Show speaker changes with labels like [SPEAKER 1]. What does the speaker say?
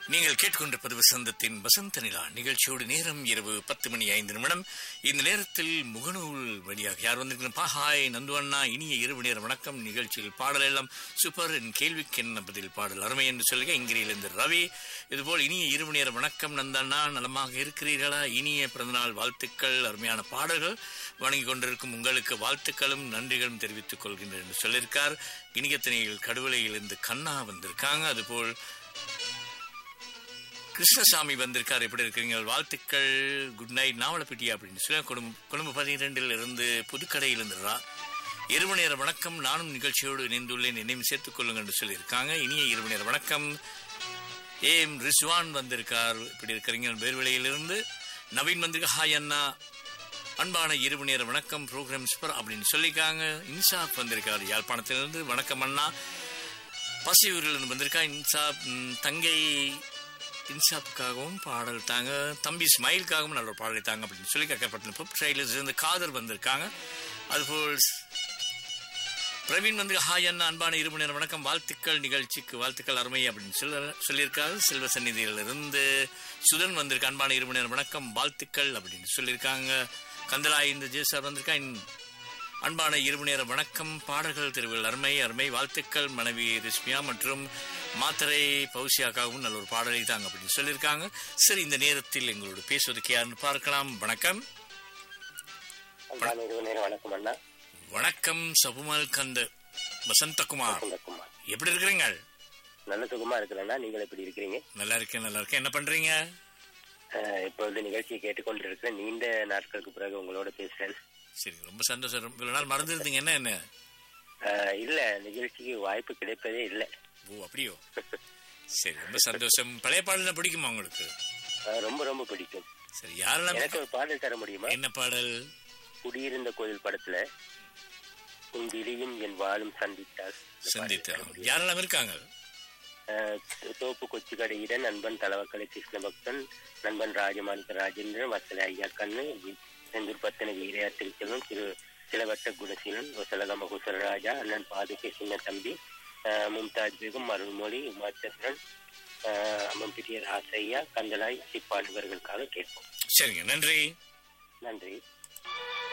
[SPEAKER 1] நீங்கள் கேட்டுக்கொண்டிருப்பது வசந்தத்தின் வசந்த நிலா நிகழ்ச்சியோடு நேரம் இரவு பத்து மணி ஐந்து நிமிடம் இந்த நேரத்தில் முகநூல் வழியாக யார் வந்திருக்கிறப்பா ஹாய் நந்து அண்ணா இனிய இரவு நேர வணக்கம் நிகழ்ச்சியில் பாடல் எல்லாம் சூப்பர் என் கேள்விக்கு என்ன பதில் பாடல் அருமை என்று சொல்லுங்க இங்கிரியிலிருந்து ரவி இதுபோல் இனிய இரவு நேர வணக்கம் நந்தண்ணா நலமாக இருக்கிறீர்களா இனிய பிறந்தநாள் வாழ்த்துக்கள் அருமையான பாடல்கள் வணங்கி கொண்டிருக்கும் உங்களுக்கு வாழ்த்துக்களும் நன்றிகளும் தெரிவித்துக் கொள்கின்றேன் என்று சொல்லியிருக்கார் இனியத்தனையில் கடுவலையிலிருந்து கண்ணா வந்திருக்காங்க அதுபோல் கிருஷ்ணசாமி வந்திருக்கார் எப்படி இருக்கிறீங்க வாழ்த்துக்கள் குட் நைட் நாவலப்பிட்டி அப்படின்னு சொல்லி குடும்ப குடும்ப பதினிரெண்டில் இருந்து புதுக்கடையிலிருந்து ரா இரவு நேர வணக்கம் நானும் நிகழ்ச்சியோடு இணைந்துள்ளேன் என்னையும் சேர்த்துக் கொள்ளுங்க என்று சொல்லியிருக்காங்க இனிய இரவு நேர வணக்கம் ஏம் ரிஸ்வான் வந்திருக்கார் இப்படி இருக்கிறீங்க வேர்விலையிலிருந்து நவீன் வந்திருக்க ஹாய் அண்ணா அன்பான இரவு நேர வணக்கம் ப்ரோக்ராம் சூப்பர் அப்படின்னு சொல்லியிருக்காங்க இன்சாப் வந்திருக்கார் யாழ்ப்பாணத்திலிருந்து வணக்கம் அண்ணா பசியூரில் வந்திருக்கா இன்சாப் ம், தங்கை இன்சாப்புக்காகவும் பாடல் தாங்க தம்பி ஸ்மைலுக்காகவும் நல்ல ஒரு பாடலை தாங்க அப்படின்னு சொல்லி கக்கப்பட்டின புப் ட்ரைலர்ஸ் இருந்து காதர் வந்திருக்காங்க அதுபோல் பிரவீன் வந்து ஹாய் அண்ணா அன்பான இருமணி நேரம் வணக்கம் வாழ்த்துக்கள் நிகழ்ச்சிக்கு வாழ்த்துக்கள் அருமை அப்படின்னு சொல்ல சொல்லியிருக்காரு செல்வ சந்நிதியிலிருந்து சுதன் வந்திருக்கு அன்பான இருமணி நேரம் வணக்கம் வாழ்த்துக்கள் அப்படின்னு சொல்லியிருக்காங்க கந்தலாய் இந்த ஜேசார் வந்திருக்கா இன் அன்பான இரவு நேர வணக்கம் பாடல்கள் திருவில் அருமை அருமை வாழ்த்துக்கள் மனைவி ரிஷ்மியா மற்றும் மாத்திரை பௌசியாக்காகவும் நல்ல ஒரு பாடலை தாங்க அப்படின்னு சொல்லியிருக்காங்க சரி இந்த நேரத்தில் எங்களோட பேசுவதற்கு யாருன்னு பார்க்கலாம் வணக்கம்
[SPEAKER 2] அன்பான இரவு நேர வணக்கம் அண்ணா
[SPEAKER 1] வணக்கம் சபுமல் கந்த வசந்தகுமார்
[SPEAKER 2] சுந்தர்குமார்
[SPEAKER 1] எப்படி இருக்கிறீங்க
[SPEAKER 2] நல்ல சுகமா இருக்கிறேன்னா நீங்கள் எப்படி இருக்கிறீங்க
[SPEAKER 1] நல்லா இருக்கேன் நல்லா இருக்கேன் என்ன பண்றீங்க
[SPEAKER 2] அஹ், இப்பொழுது நிகழ்ச்சியை கேட்டுக்கொண்டு இருக்கிறேன் நீண்ட நாட்களுக்கு பிறகு உங்களோட பேசுறேன்
[SPEAKER 1] சரி ரொம்ப சந்தோஷம் இவ்வளவு நாள் மறந்துருந்தீங்க என்ன என்ன
[SPEAKER 2] அஹ், இல்ல நிகழ்ச்சிக்கு வாய்ப்பு கிடைப்பதே இல்லை
[SPEAKER 1] ஓ அப்படியோ சரி ரொம்ப சந்தோஷம் பழைய பாடல் பிடிக்குமா உங்களுக்கு
[SPEAKER 2] அஹ், ரொம்ப ரொம்ப பிடிக்கும்
[SPEAKER 1] சரி யாரெல்லாம்
[SPEAKER 2] எனக்கு ஒரு பாடல் தர முடியுமா
[SPEAKER 1] என்ன பாடல்
[SPEAKER 2] குடியிருந்த கோயில் படத்துல உன் விழியும் என் வாழும் சந்தித்தால் இந்த பாடல்
[SPEAKER 1] சந்தித்து
[SPEAKER 2] தர முடியுமா?
[SPEAKER 1] யாரெல்லாம் இருக்காங்க
[SPEAKER 2] அஹ், தோப்பு கொச்சிக்கடையிடன் நண்பன் தலவக்கலை கிருஷ்ணபக்தன் நண்பன் ராஜமாணிக்க ராஜேந்திரன் வசல ஐயா கண்ணு வி- செந்தூர் பத்தன வீரையா திருச்செல்வன் திரு சிலவட்ட குணசீலன் ஒசலகம குசலராஜா அண்ணன் பாதுகை சின்ன தம்பி அஹ், மும்தாஜ் பேகம் அருள்மொழி உமாச்சந்திரன் அம்மம்பிட்டிய ராசையா கந்தலாய் சிப்பான் இவர்களுக்காக கேட்போம்
[SPEAKER 1] சரிங்க நன்றி
[SPEAKER 2] நன்றி